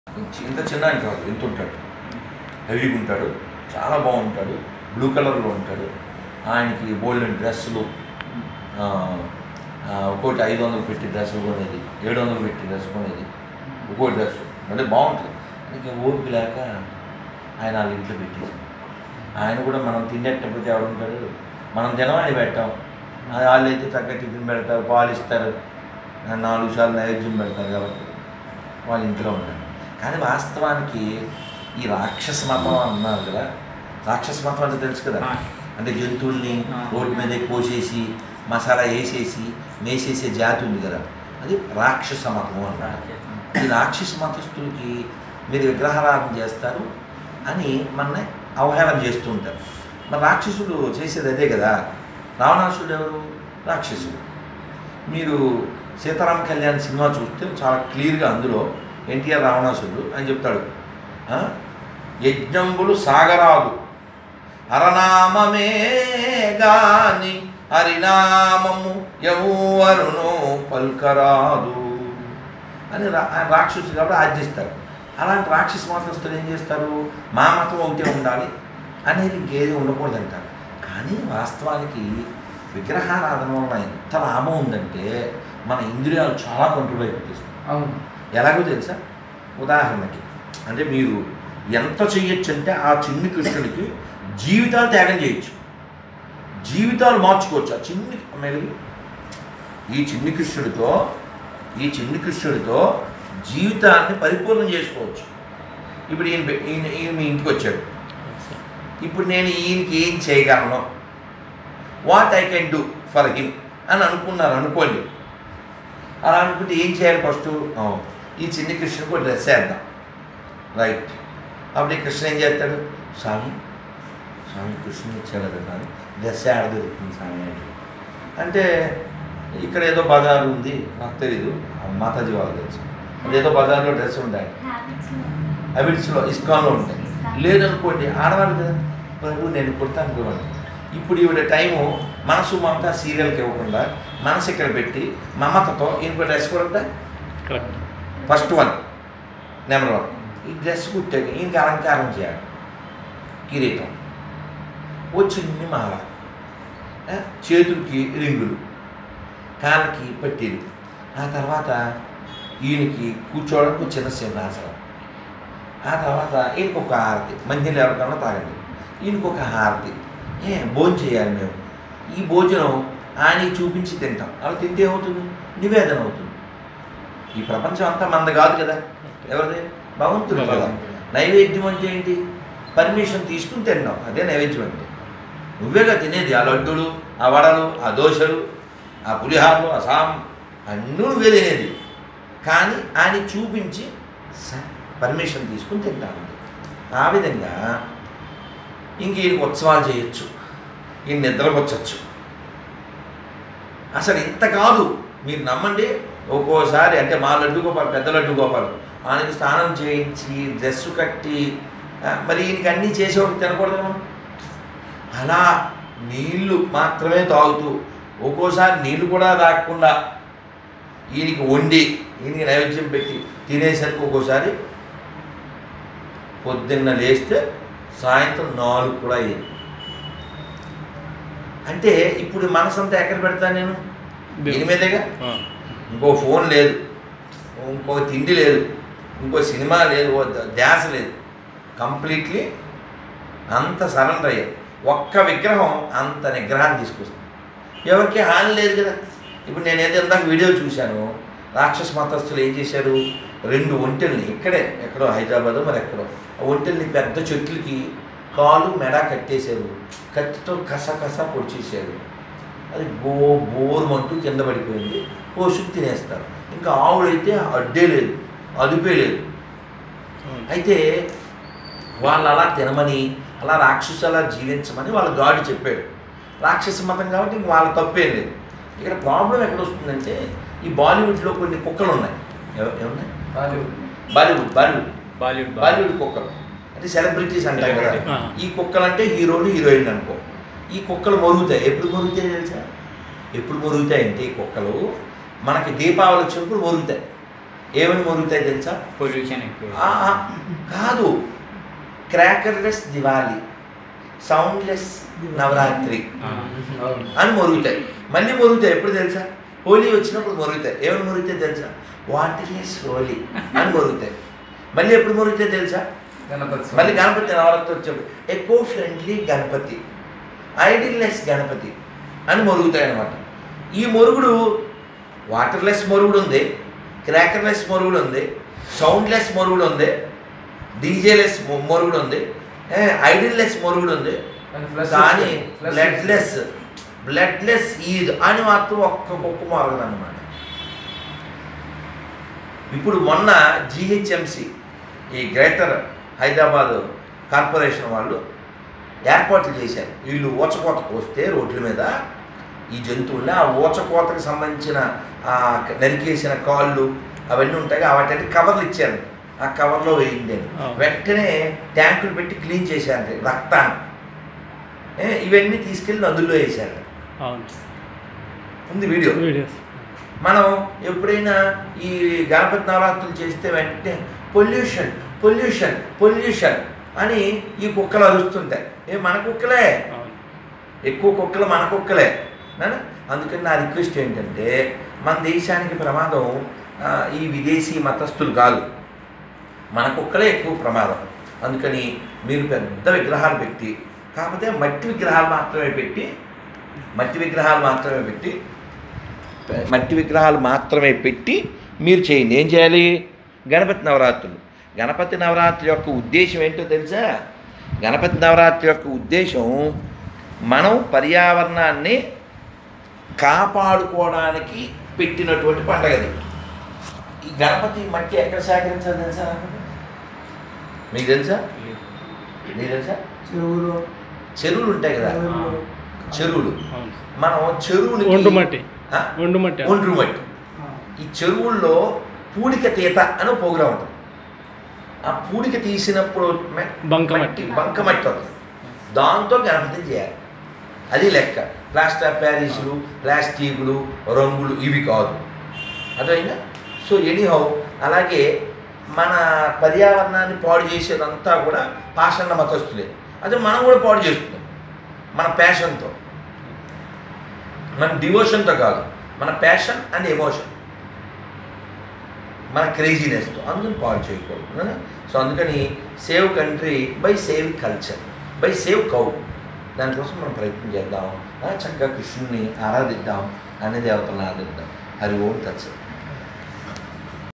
ఇంత చిన్న ఆయన కాదు ఎంత ఉంటాడు హెవీగా ఉంటాడు చాలా బాగుంటాడు బ్లూ కలర్లో ఉంటాడు ఆయనకి బోల్డెన్ డ్రెస్సులు ఆ, ఆ, ఒక్కోటి ఐదు వందలు పెట్టి డ్రెస్ కొనేది ఏడు వందలు పెట్టి డ్రెస్ కొనేది ఒక్కో డ్రెస్ అంటే బాగుంటుంది అందుకే ఓపిక లేక ఆయన వాళ్ళ ఇంట్లో పెట్టేసి ఆయన కూడా మనం తినేటప్పటికి ఎవడుంటాడు మనం తినమని పెట్టాం అది వాళ్ళు అయితే చక్కగా టిఫిన్ పెడతారు పాలు ఇస్తారు నాలుగు సార్లు నైవేద్యం పెడతారు కాబట్టి వాళ్ళ ఇంట్లో ఉంటారు కానీ వాస్తవానికి ఈ రాక్షస మతం అన్నారు కదా రాక్షస మతం అంటే తెలుసు కదా ఆ. అంటే జంతువుల్ని ఆ. రోడ్డు మీద కోసేసి మసాలా వేసేసి మేసేసే జాతి ఉంది కదా అది రాక్షస మతం అన్నారు ఈ రాక్షస మతస్థులకి మీరు విగ్రహారాధన చేస్తారు అని మనని అవహేళన చేస్తూ ఉంటారు మరి రాక్షసుడు చేసేది అదే కదా రావణాసుడు ఎవరు రాక్షసుడు మీరు సీతారామ కళ్యాణ్ సినిమా చూస్తే చాలా క్లియర్గా అందులో ఎన్టీఆర్ రావణాసుడు అని చెప్తాడు ఆ? యజ్ఞంబులు సాగరాదు హరనామమే గాని హరినామము ఎవరును పల్కరాదు అని రా ఆయన రాక్షసుడు కాబట్టి ఆజ్ఞిస్తారు అలాంటి రాక్షస మతస్థులు ఏం చేస్తారు మా మతం ఒకటే ఉండాలి అనేది ఇంకేది ఉండకూడదంటారు కానీ వాస్తవానికి విగ్రహారాధన వల్ల ఎంత లాభం ఉందంటే మన ఇంద్రియాలు చాలా కంట్రోల్ అయిపోతుంది అవును ఎలాగో తెలుసా ఉదాహరణకి అంటే మీరు ఎంత చెయ్యొచ్చు అంటే ఆ చిన్ని కృష్ణుడికి జీవితాలు త్యాగం చేయొచ్చు జీవితాలు మార్చుకోవచ్చు ఆ చిన్ని మెలుగు ఈ చిన్ని కృష్ణుడితో ఈ చిన్ని కృష్ణుడితో జీవితాన్ని పరిపూర్ణం చేసుకోవచ్చు ఇప్పుడు ఈయన పె- ఈయన ఈయన మీ ఇంటికి వచ్చాడు ఇప్పుడు నేను ఈయనకి ఏం చేయగలను what I can do for him అని అనుకున్నారు అనుకోండి అలా అనుకుంటే ఏం చేయాలి ఫస్ట్ ఈ చిన్ని కృష్ణుడికి ఒక డ్రెస్ వేద్దాం రైట్ అప్పుడు ఈ కృష్ణ ఏం చేస్తాడు స్వామి స్వామి కృష్ణుని ఇచ్చాడు అన్నాను డ్రెస్ ఆడ దొరుకుతుంది స్వామి అంటే అంటే ఇక్కడ ఏదో బజార్ ఉంది నాకు తెలీదు ఆ మాతాజీ వాళ్ళు తెలుసు ఏదో బజార్లో డ్రెస్ ఉంటాయి హ్యాబిట్స్లో ఇస్కాన్లో ఉంటాయి లేదనుకోండి ఆడవాళ్ళు కదా ప్రభు నేను కుడతాను చూడండి ఇప్పుడు ఈవిడ టైము మనసు మమత సీరియల్కి ఇవ్వకుండా మనసు ఇక్కడ పెట్టి మమతతో ఇంకో డ్రెస్ కూడా correct first one number one ఈ డ్రెస్ కుట్టాక ఈయనకి అలంకారం చేయాలి కిరీటం ఓ చిన్ని మాల ఆ, చేతులకి రింగులు కాళ్ళకి పట్టీలు ఆ తర్వాత ఈయనకి కూర్చోవడానికి ఒక చిన్న సింహాసనం ఆ తర్వాత ఈయనకి ఒక హారతి మంచినీళ్ళు ఎవరికన్నా తాగండి ఈయనకి ఒక హారతి ఏ భోజనం చేయాలి మేము ఈ భోజనం ఆయనకి చూపించి తింటాం అలా తింటే ఏమవుతుంది నివేదన అవుతుంది ఈ ప్రపంచం అంతా మంద కాదు కదా ఎవరిది భగవంతుడు కదా నైవేద్యం అంటే ఏంటి పర్మిషన్ తీసుకుని తిన్నాం అదే నైవేద్యం అంటే నువ్వేగా తినేది ఆ లడ్డూలు ఆ వడలు ఆ దోశలు ఆ పులిహారలు ఆ సాం అన్నీ నువ్వే తినేది కానీ ఆయన చూపించి స- పర్మిషన్ తీసుకుని తింటాను ఆ విధంగా ఇంక ఈయనకి ఉత్సవాలు చేయొచ్చు ఈయన నిద్రపుచ్చచ్చు అసలు ఇంత కాదు మీరు నమ్మండి ఒక్కోసారి అంటే మా లడ్డు గోపాల్ పెద్ద లడ్డు గోపాల్ ఆయనకి స్నానం చేయించి డ్రెస్సు కట్టి ఆ, మరి ఈయనకి అన్నీ చేసేవాడు తినకూడదు మనం అలా నీళ్లు మాత్రమే తాగుతూ ఒక్కోసారి నీళ్లు కూడా తాగకుండా ఈయనకి వండి ఈయనకి నైవేద్యం పెట్టి తినేసరికి ఒక్కోసారి పొద్దున్న లేస్తే సాయంత్రం నాలుగు కూడా అయ్యింది అంటే ఇప్పుడు మనసంతా ఎక్కడ పెడతాను నేను దీని మీదేగా ఇంకో ఫోన్ లేదు ఇంకో తిండి లేదు ఇంకో సినిమా లేదు ఓ ద- ధ్యాస లేదు కంప్లీట్లీ అంత సరెండర్ అయ్యారు ఒక్క విగ్రహం అంత నిగ్రహాన్ని తీసుకొస్తుంది ఎవరికి హాని లేదు కదా ఇప్పుడు నేను ఏదో ఇందాక వీడియో చూశాను రాక్షస మతస్థులు ఏం చేశారు రెండు ఒంటెల్ని ఇక్కడే ఎక్కడో హైదరాబాద్ మరి ఎక్కడో ఆ ఒంటెల్ని పెద్ద చెట్లకి కాలు మెడ కట్టేశారు కత్తితో కస కస పొడిచేశారు అది గో బోరుమంటూ కింద పడిపోయింది కోసుకు తినేస్తారు ఇంకా ఆవులైతే అడ్డే లేదు అదుపే లేదు అయితే వాళ్ళు అలా తినమని అలా రాక్షసు అలా జీవించమని వాళ్ళ గాడు చెప్పాడు రాక్షస మతం కాబట్టి ఇంక వాళ్ళ తప్పేం లేదు ఇక్కడ ప్రాబ్లం ఎక్కడ వస్తుందంటే ఈ బాలీవుడ్లో కొన్ని కుక్కలు ఉన్నాయి ఎవ- ఏమున్నాయి బాలీవుడ్ బాలీవుడ్ బాలీవుడ్ బాలీవుడ్ కుక్కలు అంటే సెలబ్రిటీస్ అంటారు కదా ఆ. ఈ కుక్కలు అంటే హీరోలు హీరోయిన్ అనుకో ఈ కుక్కలు మరుగుతాయి ఎప్పుడు మరుగుతాయి తెలుసా ఎప్పుడు మరుగుతాయి అంటే ఈ కుక్కలు మనకి దీపావళి వచ్చినప్పుడు మరుగుతాయి ఏమని మొరుగుతాయి తెలుసా పొల్యూషన్ ఎక్కువ ఆ, ఆ, కాదు క్రాకర్లెస్ దివాలి సౌండ్లెస్ నవరాత్రి ఆ. అని మొరుగుతాయి మళ్ళీ మొరుగుతాయి ఎప్పుడు తెలుసా హోలీ వచ్చినప్పుడు మొరుగుతాయి ఏమని మొరుగుతాయి తెలుసా వాటర్లెస్ హోలీ అని మొరుగుతాయి మళ్ళీ ఎప్పుడు మొరుగుతాయి తెలుసా గణపతి మళ్ళీ గణపతి నవరాత్రి వచ్చేప్పుడు eco friendly Ganapati idols Ganapati అని మొరుగుతాయి అన్నమాట ఈ మొరుగుడు వాటర్లెస్ మొరుగుడు ఉంది క్రాకర్లెస్ మొరుగుడు ఉంది సౌండ్లెస్ మొరుగుడు ఉంది డీజేలెస్ మొరుగుడు ఉంది ఐడిల్లెస్ మొరుగుడు ఉంది కానీ బ్లడ్లెస్ బ్లడ్లెస్ ఈద్ అని మాత్రం ఒక్క కుక్క మొరగదు అనమాట ఇప్పుడు మొన్న జిహెచ్ఎంసి ఈ గ్రేటర్ హైదరాబాద్ కార్పొరేషన్ వాళ్ళు ఏర్పాట్లు చేశారు వీళ్ళు ఊచకోతకు వస్తే రోడ్ల మీద ఈ జంతువుల్ని ఆ ఊచకోతకు సంబంధించిన ఆ నరికేసిన కాళ్ళు అవన్నీ ఉంటాయి వాటి కవర్లు ఇచ్చారు ఆ కవర్లో వేయండి అని. ఆ. వెంటనే ట్యాంకులు పెట్టి క్లీన్ చేశారు రక్తాన్ని ఏ, ఇవన్నీ తీసుకెళ్ళి నదుల్లో వేశారు అవును ఉంది వీడియో వీడియోస్ మనం ఎప్పుడైనా ఈ గణపతి నవరాత్రులు చేస్తే వెంటనే పొల్యూషన్ పొల్యూషన్ పొల్యూషన్ అని ఈ కుక్కలు అరుస్తుంటాయి ఏ మన కుక్కలే అవును ఎక్కువ కుక్కలు మన కుక్కలే నాన్న? అందుకని నా రిక్వెస్ట్ ఏంటంటే మన దేశానికి ప్రమాదం ఆ, ఈ విదేశీ మతస్థులు కాదు మన కుక్కలే ఎక్కువ ప్రమాదం అందుకని మీరు పెద్ద విగ్రహాలు పెట్టి కాకపోతే మట్టి విగ్రహాలు మాత్రమే పెట్టి మట్టి విగ్రహాలు మాత్రమే పెట్టి మట్టి విగ్రహాలు మాత్రమే పెట్టి మీరు చేయండి ఏం చేయాలి గణపతి నవరాత్రులు గణపతి నవరాత్రి యొక్క ఉద్దేశం ఏంటో తెలుసా గణపతి నవరాత్రి యొక్క ఉద్దేశం మనం పర్యావరణాన్ని కాపాడుకోవడానికి పెట్టినటువంటి పండగది ఈ గణపతి మట్టి ఎక్కడ సేకరించాలి తెలుసా నాకు? మీకు తెలుసా మీకు తెలుసా చెరువులో చెరువులు ఉంటాయి కదా చెరువులు అవును మనం చెరువులు ఒండు మట్టి ఒండు మట్టి ఒండ్రు మట్టి ఈ చెరువుల్లో పూడిక తీత అని ప్రోగ్రాం ఉంటుంది ఆ పూడిక తీసినప్పుడు మె- బంకమట్టి. బంకమట్టి వస్తుంది దాంతో గణపతిని చేయాలి అది లెక్క ప్లాస్టర్ ప్యారిస్లు ప్లాస్టిక్లు రంగులు ఇవి కాదు అదైనా సో ఎనీహౌ అలాగే మన పర్యావరణాన్ని పాడు చేసేదంతా కూడా పాషాణ మతస్తులే అదే మనం కూడా పాడు చేస్తున్నాం మన ప్యాషన్తో మన డివోషన్తో కాదు మన ప్యాషన్ అండ్ ఎమోషన్ మన క్రేజీనెస్తో అందుని పాడు చేయకూడదు కదా? సో అందుకని save country by save culture by save cow దానికోసం మనం ప్రయత్నం చేద్దాం ఆ, చక్కగా కృష్ణుని ఆరాధిద్దాం అన్ని దేవతలను ఆరాధిద్దాం హరి ఓం తత్సత్